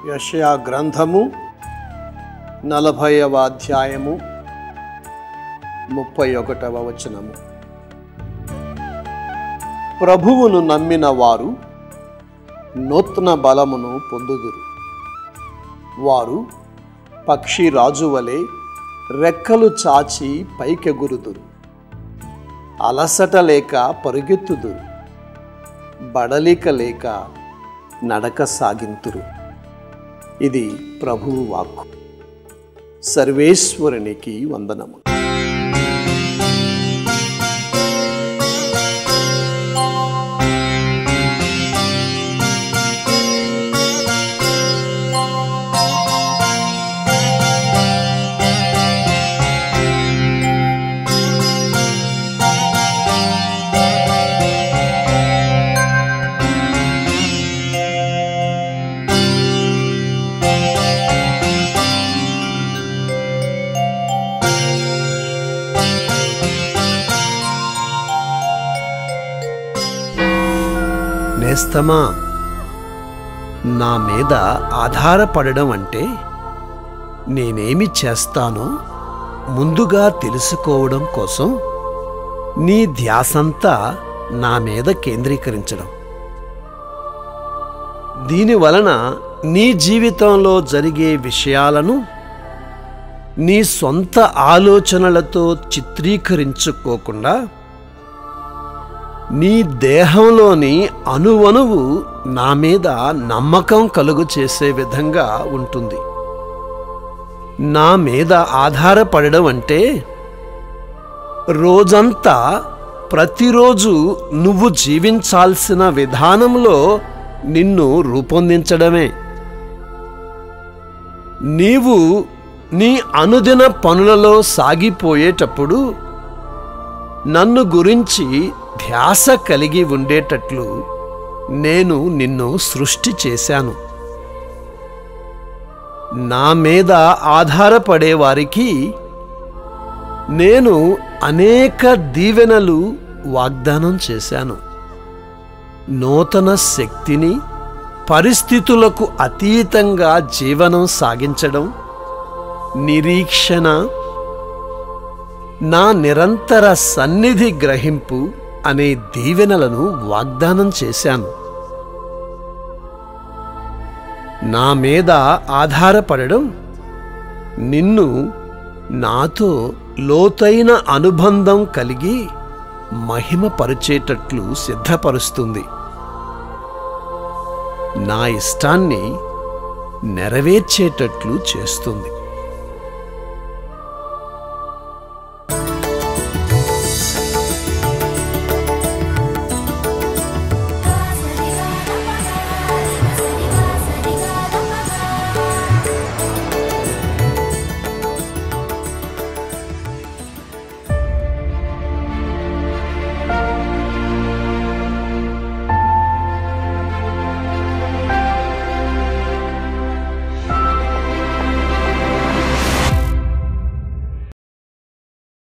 యషయా గ్రంథము నలభైవ అధ్యాయము ముప్పై ఒకటవ వచనము ప్రభువును నమ్మిన వారు నూతన బలమును పొందుదురు వారు పక్షి రాజు వలె రెక్కలు చాచి పైకెగురుదురు అలసట లేక పరుగెత్తుదురు బడలిక లేక నడక సాగింతురు ఇది ప్రభువు వాక్కు సర్వేశ్వరునికి వందనము నేస్తమా నా మీద ఆధారపడడం అంటే నేనేమి చేస్తానో ముందుగా తెలుసుకోవడం కోసం నీ ధ్యాసంతా నా మీద కేంద్రీకరించడం దీని వలన నీ జీవితంలో జరిగే విషయాలను నీ సొంత ఆలోచనలతో చిత్రీకరించుకోకుండా నీ దేహంలోని అణువణువు నా మీద నమ్మకం కలుగు చేసే విధంగా ఉంటుంది నా మీద ఆధారపడడం అంటే రోజంతా ప్రతిరోజు నువ్వు జీవించాల్సిన విధానంలో నిన్ను రూపొందించడమే నీవు నీ అనుదిన పనులలో సాగిపోయేటప్పుడు నన్ను గురించి ధ్యాస కలిగి ఉండేటట్లు నేను నిన్ను సృష్టి చేశాను నా మీద ఆధారపడే వారికి నేను అనేక దీవెనలు వాగ్దానం చేశాను నూతన శక్తిని పరిస్థితులకు అతీతంగా జీవనం సాగించడం నిరీక్షణ నా నిరంతర సన్నిధి గ్రహింపు అనే దీవెనలను వాగ్దానం చేశాను నా మీద ఆధారపడడం నిన్ను నాతో లోతైన అనుబంధం కలిగి మహిమపరిచేటట్లు సిద్ధపరుస్తుంది నా ఇష్టాన్ని నెరవేర్చేటట్లు చేస్తుంది